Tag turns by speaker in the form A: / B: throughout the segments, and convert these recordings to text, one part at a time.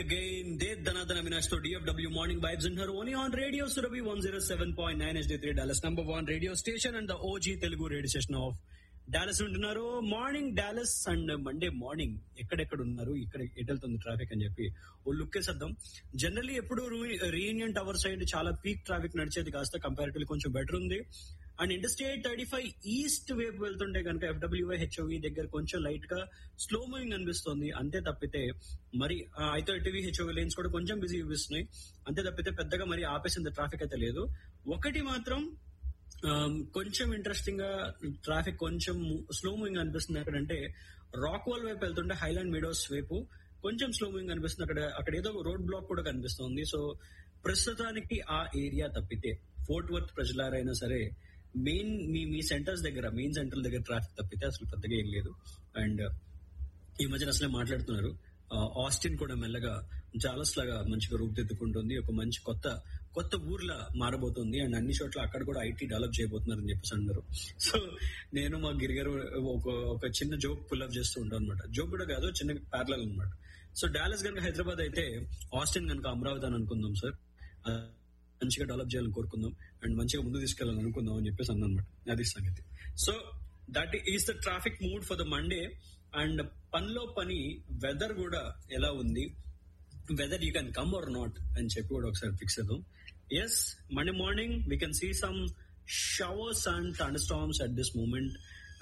A: again. Dev Dhanadhan Avinash to DFW Morning Vibes in her only on Radio Surabhi 107.9 HD3 Dallas number one radio station and the OG Telugu radio station of Dallas ఉంటున్నారు morning Dallas and Monday morning ఎక్కడెక్కడ ఉన్నారు ఇక్కడ ఎటు వెళ్తుంది traffic అని చెప్పి ఓ look వేసేద్దాం జనరల్లీ ఎప్పుడు రీయూనియన్ టవర్ సైడ్ చాలా పీక్ ట్రాఫిక్ నడిచేది కాస్త కంపారిటివ్లీ కొంచెం బెటర్ ఉంది and industrial thirty five east వైపు వెళ్తుంటే కనుక ఎఫ్డబ్ల్యూఐ హెచ్ఓవి దగ్గర కొంచెం లైట్ గా స్లో మూవింగ్ అనిపిస్తుంది అంతే తప్పితే మరి అయితే టీవీ హెచ్ఓవి లేన్స్ కూడా కొంచెం బిజీ చూపిస్తున్నాయి అంతే తప్పితే పెద్దగా మరి ఆపేసింది ట్రాఫిక్ అయితే లేదు ఒకటి మాత్రం కొంచెం ఇంట్రెస్టింగ్ గా ట్రాఫిక్ కొంచెం స్లో మూవింగ్ అనిపిస్తుంది ఎక్కడంటే రాక్ వాల్ వైపు వెళ్తుంటే హైలాండ్ మీడోస్ వైపు కొంచెం స్లో మూవింగ్ అనిపిస్తుంది అక్కడ అక్కడ ఏదో రోడ్ బ్లాక్ కూడా కనిపిస్తుంది సో ప్రస్తుతానికి ఆ ఏరియా తప్పితే ఫోర్ట్ వర్త్ ప్రజలారైనా సరే మెయిన్ మీ మీ సెంటర్స్ దగ్గర మెయిన్ సెంటర్ దగ్గర ట్రాఫిక్ తప్పితే అసలు పెద్దగా ఏం లేదు అండ్ ఈ మధ్యన అసలే మాట్లాడుతున్నారు ఆస్టిన్ కూడా మెల్లగా జాలస్ లాగా మంచిగా రూపుదిద్దుకుంటుంది ఒక మంచి కొత్త కొత్త ఊర్లా మారబోతుంది అండ్ అన్ని చోట్ల అక్కడ కూడా ఐటీ డెవలప్ చేయబోతున్నారు అని చెప్పేసి అన్నారు సో నేను మా గిరిగారు ఒక ఒక చిన్న జోక్ పుల్అప్ చేస్తూ ఉంటాను అనమాట జోక్ కూడా కాదు చిన్న ప్యారలల్ అనమాట సో డాలస్ కనుక హైదరాబాద్ అయితే ఆస్టిన్ కనుక అమరావతి అని అనుకుందాం సార్ మంచిగా డెవలప్ చేయాలని కోరుకుందాం అండ్ మంచిగా ముందు తీసుకెళ్ళాలని అనుకుందాం అని చెప్పేసి అన్నమాట అది సంగతి so that is the traffic mood for the Monday and పనిలో పని వెదర్ కూడా ఎలా ఉంది weather you can come or not అని చెప్పి కూడా ఒకసారి ఫిక్స్ చేద్దాం yes Monday morning we can see some showers and thunderstorms at this moment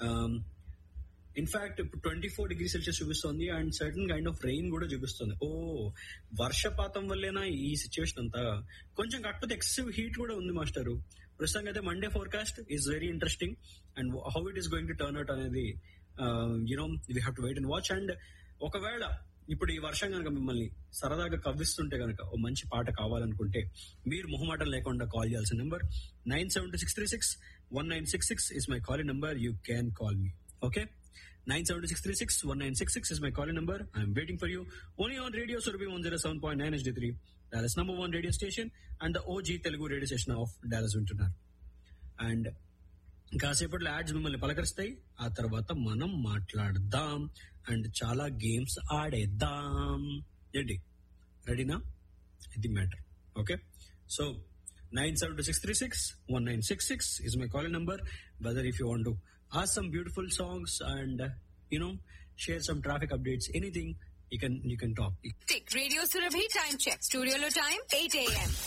A: in fact ఇప్పుడు ట్వంటీ ఫోర్ డిగ్రీ సెల్సియస్ చూపిస్తుంది and certain kind of rain కూడా చూపిస్తుంది ఓ వర్షపాతం వల్లేనా ఈ సిచ్యువేషన్ అంతా కొంచెం కాకపోతే ఎక్సెసివ్ హీట్ కూడా ఉంది మాస్టర్ ప్రస్తుతం అయితే Monday forecast is very interesting and how it is going to turn out అనేది you know we have to wait and watch and ఒకవేళ ఇప్పుడు ఈ వర్షం కనుక మిమ్మల్ని సరదాగా కవ్విస్తుంటే కనుక ఓ మంచి పాట కావాలనుకుంటే మీరు మొహమాటం లేకుండా కాల్ చేయాల్సిన number nine seven two six three six one nine six six is my call number you can call me okay nine seven two six three six one nine six six is my call number I'm waiting for you only on radio Surabhi one zero seven point nine HD three Dallas number one radio station and the OG Telugu radio station of Dallas వింటున్నారు and కాసేపట్లో ads మిమ్మల్ని పలకరిస్తాయి ఆ తర్వాత మనం మాట్లాడదాం and చాలా games ఆడేద్దాం ఏంటి రెడీనా ఇది matter okay so nine seven two six three six one nine six six is my call number whether if you want to ask some beautiful songs and you know share some traffic updates anything you can you can talk.
B: Radio Surabhi time check. Studio lo time 8 a.m.